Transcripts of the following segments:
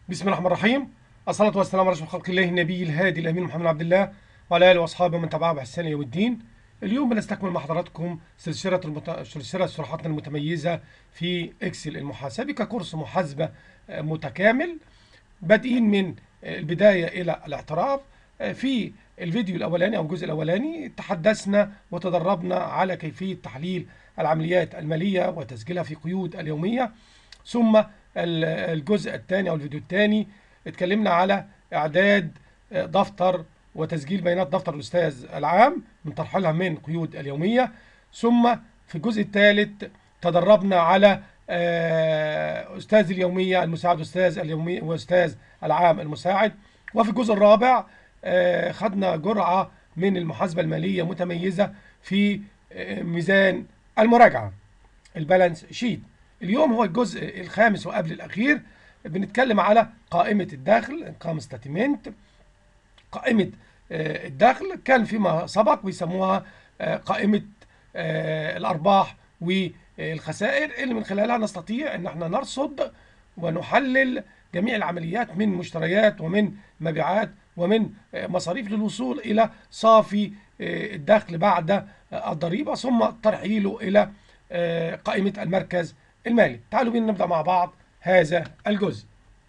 بسم الله الرحمن الرحيم الصلاة والسلام على أشرف خلق الله النبي الهادي الأمين محمد عبد الله وعلى آله وأصحابه ومن تبعه بإحسان يوم الدين اليوم بنستكمل مع حضراتكم سلسلة المت... سلسلة شروحاتنا المتميزة في إكسل المحاسبي ككورس محاسبة آه، متكامل بادئين من البداية إلى الاعتراف آه، في الفيديو الأولاني أو الجزء الأولاني تحدثنا وتدربنا على كيفية تحليل العمليات المالية وتسجيلها في قيود اليومية ثم ال- الجزء الثاني أو الفيديو الثاني اتكلمنا على إعداد آه، دفتر وتسجيل بيانات دفتر الأستاذ العام من ترحيلها من قيود اليومية ثم في الجزء الثالث تدربنا على آه، أستاذ اليومية المساعد أستاذ اليومية وأستاذ العام المساعد وفي الجزء الرابع آه، خدنا جرعة من المحاسبة المالية متميزة في آه، ميزان المراجعة البالانس شيت اليوم هو الجزء الخامس وقبل الأخير بنتكلم على قائمة الدخل انكم ستاتمنت قائمة آه، الدخل كان فيما سبق بيسموها آه، قائمة آه، الأرباح والخسائر اللي من خلالها نستطيع أن احنا نرصد ونحلل جميع العمليات من مشتريات ومن مبيعات ومن آه، مصاريف للوصول إلى صافي آه، الدخل بعد آه، الضريبة ثم ترحيله إلى آه، قائمة المركز المالي تعالوا بينا نبدأ مع بعض هذا الجزء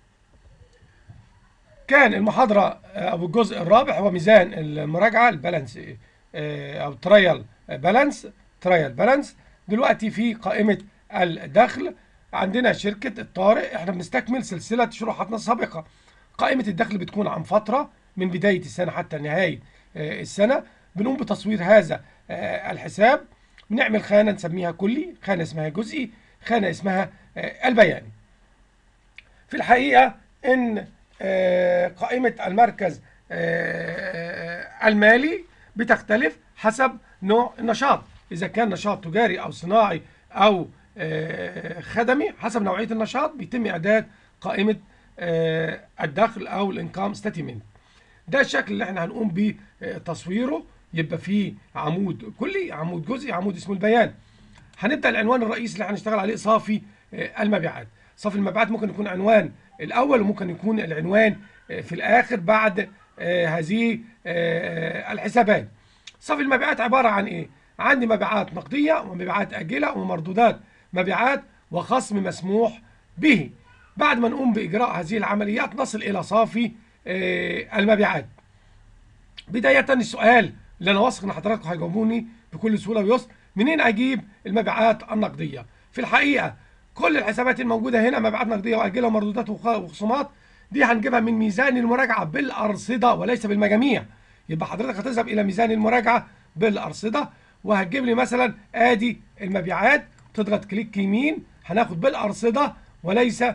كان المحاضرة آه، أو الجزء الرابع هو ميزان المراجعة البالانس آه، أو ترايل بالانس ترايل بالانس دلوقتي في قائمة الدخل عندنا شركة الطارئ احنا بنستكمل سلسلة شروحاتنا السابقة قائمة الدخل بتكون عن فترة من بداية السنة حتى نهاية آه، السنة بنقوم بتصوير هذا آه، الحساب بنعمل خانة نسميها كلي خانة اسمها جزئي خانة اسمها آه، البياني في الحقيقة إن آه، قائمة المركز آه، المالي بتختلف حسب نوع النشاط إذا كان نشاط تجاري أو صناعي أو آه، خدمي حسب نوعية النشاط بيتم إعداد قائمة آه، الدخل أو الانكام ستاتمنت ده الشكل اللي احنا هنقوم بتصويره يبقى فيه عمود كلي عمود جزئي عمود اسمه البيان هنبدا العنوان الرئيسي اللي هنشتغل عليه صافي آه، المبيعات صافي المبيعات ممكن يكون عنوان الاول وممكن يكون العنوان آه، في الاخر بعد آه، هذه آه، الحسابات صافي المبيعات عباره عن ايه عندي مبيعات نقديه ومبيعات اجله ومردودات مبيعات وخصم مسموح به بعد ما نقوم باجراء هذه العمليات نصل الى صافي آه، المبيعات بداية السؤال اللي أنا واثق إن حضراتكم هيجاوبوني بكل سهولة ويسر منين أجيب المبيعات النقدية؟ في الحقيقة كل الحسابات الموجودة هنا مبيعات نقدية وأجلة ومردودات وخ- وخصومات دي هنجيبها من ميزان المراجعة بالأرصدة وليس بالمجاميع يبقى حضرتك هتذهب إلى ميزان المراجعة بالأرصدة وهتجيب لي مثلا آدي المبيعات تضغط كليك يمين هناخد بالأرصدة وليس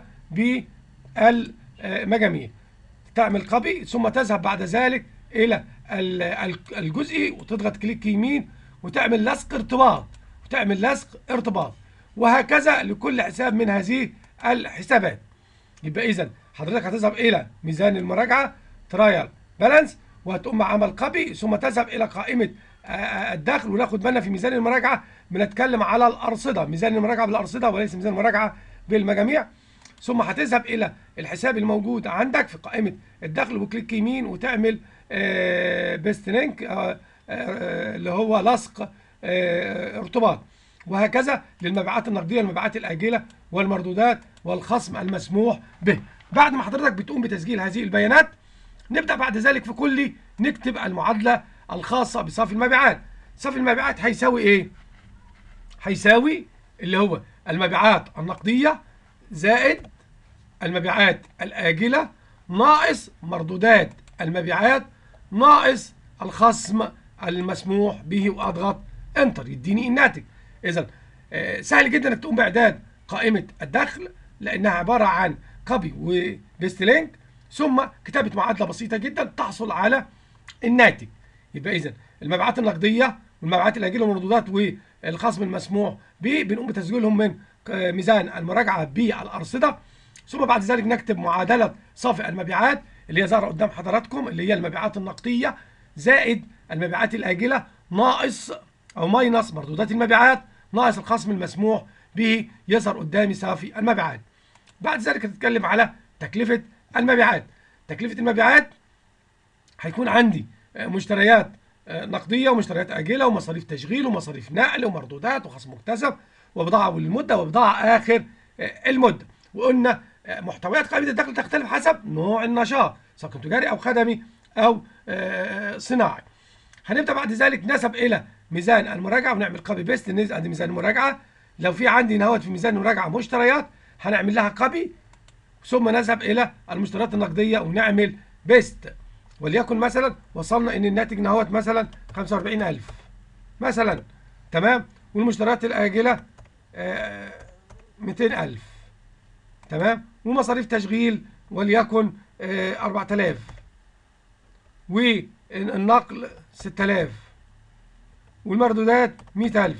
بالمجاميع تعمل كوبي ثم تذهب بعد ذلك الى ال- ال- الجزئي وتضغط كليك يمين وتعمل لصق ارتباط وتعمل لصق ارتباط وهكذا لكل حساب من هذه الحسابات يبقى اذا حضرتك هتذهب الى ميزان المراجعه ترايل بالانس وهتقوم عمل كوبي ثم تذهب الى قائمه آه، آه، الدخل وناخد بالنا في ميزان المراجعه بنتكلم على الارصده ميزان المراجعه بالارصده وليس ميزان المراجعه بالمجاميع ثم هتذهب الى الحساب الموجود عندك في قائمه الدخل وكليك يمين وتعمل بيست لينك اللي هو لصق آه، ارتباط وهكذا للمبيعات النقديه والمبيعات الاجله والمردودات والخصم المسموح به بعد ما حضرتك بتقوم بتسجيل هذه البيانات نبدا بعد ذلك في كل نكتب المعادله الخاصه بصافي المبيعات صافي المبيعات هيساوي ايه هيساوي اللي هو المبيعات النقديه زائد المبيعات الآجلة ناقص مردودات المبيعات ناقص الخصم المسموح به واضغط انتر يديني الناتج اذا آه، سهل جدا انك تقوم باعداد قائمه الدخل لانها عباره عن كوبي وبيست لينك ثم كتابه معادله بسيطه جدا تحصل على الناتج يبقى اذا المبيعات النقديه والمبيعات الاجله والمردودات والخصم المسموح به بنقوم بتسجيلهم من آه، ميزان المراجعه بالارصده ثم بعد ذلك نكتب معادله صافي المبيعات اللي هي ظاهره قدام حضراتكم اللي هي المبيعات النقديه زائد المبيعات الاجله ناقص او ماينص مردودات المبيعات ناقص الخصم المسموح به يظهر قدامي صافي المبيعات بعد ذلك هتتكلم على تكلفة المبيعات تكلفة المبيعات هيكون عندي آه، مشتريات آه، نقدية ومشتريات آجلة ومصاريف تشغيل ومصاريف نقل ومردودات وخصم مكتسب وبضاعة أول المدة وبضاعة آخر آه، المدة وقلنا آه، محتويات قائمة الدخل تختلف حسب نوع النشاط سواء كان تجاري أو خدمي أو آه، صناعي هنبدأ بعد ذلك نسب إلى ميزان المراجعة ونعمل كوبي بيست ننزل عند ميزان المراجعة لو في عندي نهوت في ميزان المراجعة مشتريات هنعمل لها كوبي ثم نذهب إلى المشتريات النقدية ونعمل بيست وليكن مثلا وصلنا إن الناتج نهوت مثلا 45000 مثلا تمام والمشتريات الآجلة آه، 200000 تمام ومصاريف تشغيل وليكن آه، 4000 والنقل 6000 والمردودات 100000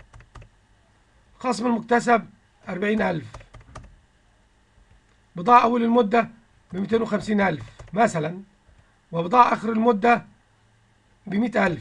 خصم المكتسب 40000 بضاعة أول المدة ب 250000 مثلا وبضاعة آخر المدة ب 100000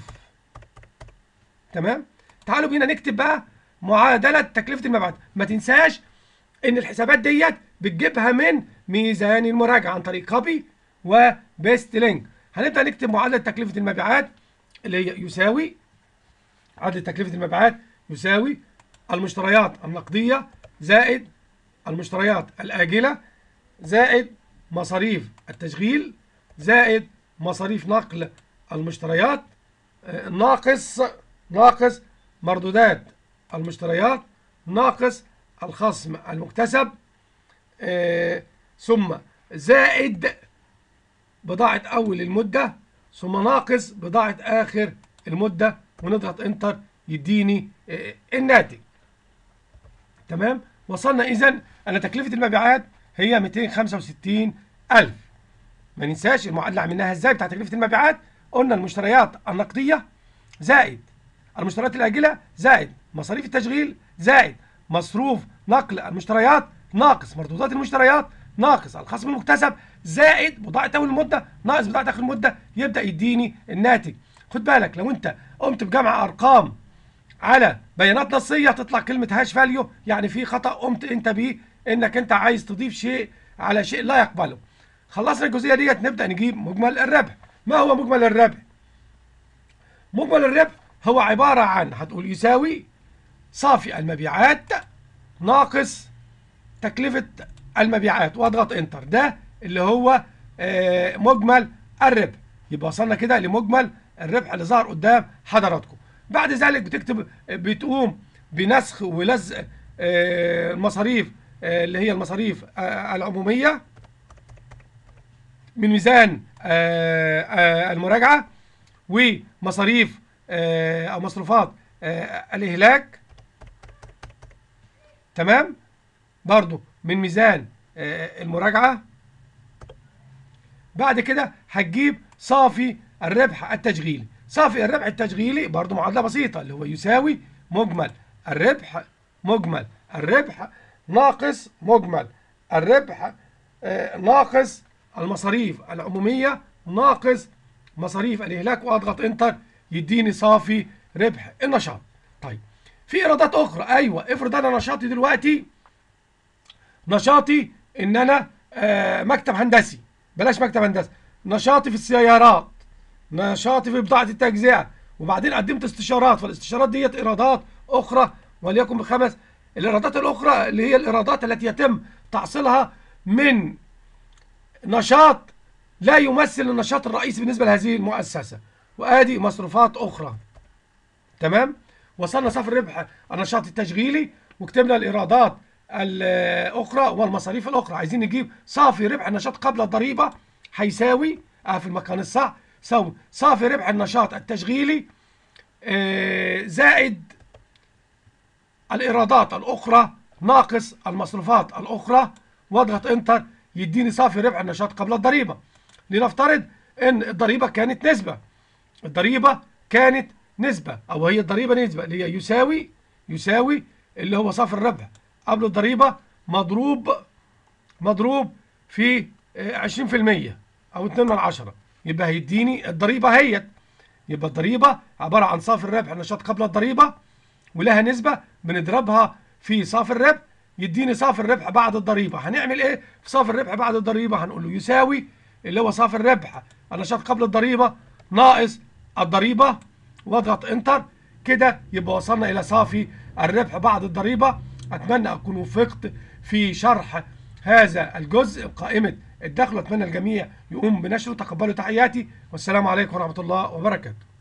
تمام تعالوا بينا نكتب بقى معادلة تكلفة المبيعات ما تنساش إن الحسابات ديت بتجيبها من ميزان المراجعة عن طريق كوبي وبيست لينك هنبدأ نكتب معادلة تكلفة المبيعات اللي هي يساوي عدد تكلفة المبيعات يساوي المشتريات النقدية زائد المشتريات الآجلة زائد مصاريف التشغيل زائد مصاريف نقل المشتريات آه، ناقص ناقص مردودات المشتريات ناقص الخصم المكتسب آه، ثم زائد بضاعة أول المدة ثم ناقص بضاعة آخر المدة ونضغط انتر يديني آه، الناتج تمام وصلنا إذا أن تكلفة المبيعات هي 265 ألف ما ننساش المعادلة عملناها ازاي بتاعت تكلفة المبيعات قلنا المشتريات النقدية زائد المشتريات الآجلة زائد مصاريف التشغيل زائد مصروف نقل المشتريات ناقص مردودات المشتريات ناقص الخصم المكتسب زائد بضاعة أول المدة ناقص بضاعة آخر المدة يبدأ يديني الناتج خد بالك لو أنت قمت بجمع أرقام على بيانات نصيه تطلع كلمه هاش فاليو يعني في خطا قمت انت بيه انك انت عايز تضيف شيء على شيء لا يقبله خلصنا الجزئيه ديت نبدا نجيب مجمل الربح ما هو مجمل الربح مجمل الربح هو عباره عن هتقول يساوي صافي المبيعات ناقص تكلفه المبيعات واضغط انتر ده اللي هو آه، مجمل الربح يبقى وصلنا كده لمجمل الربح اللي ظهر قدام حضراتكم بعد ذلك بتكتب بتقوم بنسخ ولزق آه، المصاريف آه، اللي هي المصاريف آه، العموميه من ميزان آه، آه، المراجعه ومصاريف آه، او مصروفات آه، الاهلاك تمام برضو من ميزان آه، المراجعه بعد كده هتجيب صافي الربح التشغيلي صافي الربح التشغيلي برضو معادلة بسيطة اللي هو يساوي مجمل الربح مجمل الربح ناقص مجمل الربح آه، ناقص المصاريف العمومية ناقص مصاريف الإهلاك وأضغط انتر يديني صافي ربح النشاط طيب في إيرادات أخرى أيوة افرض أنا نشاطي دلوقتي نشاطي ان انا آه، مكتب هندسي بلاش مكتب هندسي نشاطي في السيارات نشاطي في بضاعة التجزئة وبعدين قدمت استشارات فالاستشارات ديت ايرادات اخرى وليكن بخمس الايرادات الاخرى اللي هي الايرادات التي يتم تحصيلها من نشاط لا يمثل النشاط الرئيسي بالنسبة لهذه المؤسسة وادي مصروفات اخرى تمام وصلنا صافي الربح النشاط التشغيلي وكتبنا الايرادات الاخرى والمصاريف الاخرى عايزين نجيب صافي ربح النشاط قبل الضريبه هيساوي اه في المكان الصح سوي صافي ربح النشاط التشغيلي آه، زائد الايرادات الاخرى ناقص المصروفات الاخرى واضغط انتر يديني صافي ربح النشاط قبل الضريبه لنفترض ان الضريبه كانت نسبه الضريبه كانت نسبه او هي الضريبه نسبه اللي هي يساوي يساوي اللي هو صافي الربح قبل الضريبه مضروب مضروب في آه، 20% او 2 من عشرة يبقى هيديني الضريبه هيت يبقى الضريبه عباره عن صافي الربح النشاط قبل الضريبه ولها نسبه بنضربها في صافي الربح يديني صافي الربح بعد الضريبه هنعمل ايه في صافي الربح بعد الضريبه هنقول له يساوي اللي هو صافي الربح النشاط قبل الضريبه ناقص الضريبه واضغط انتر كده يبقى وصلنا الى صافي الربح بعد الضريبه اتمنى اكون وفقت في شرح هذا الجزء قائمه الدخل واتمنى الجميع يقوم بنشره تقبلوا تحياتي والسلام عليكم ورحمه الله وبركاته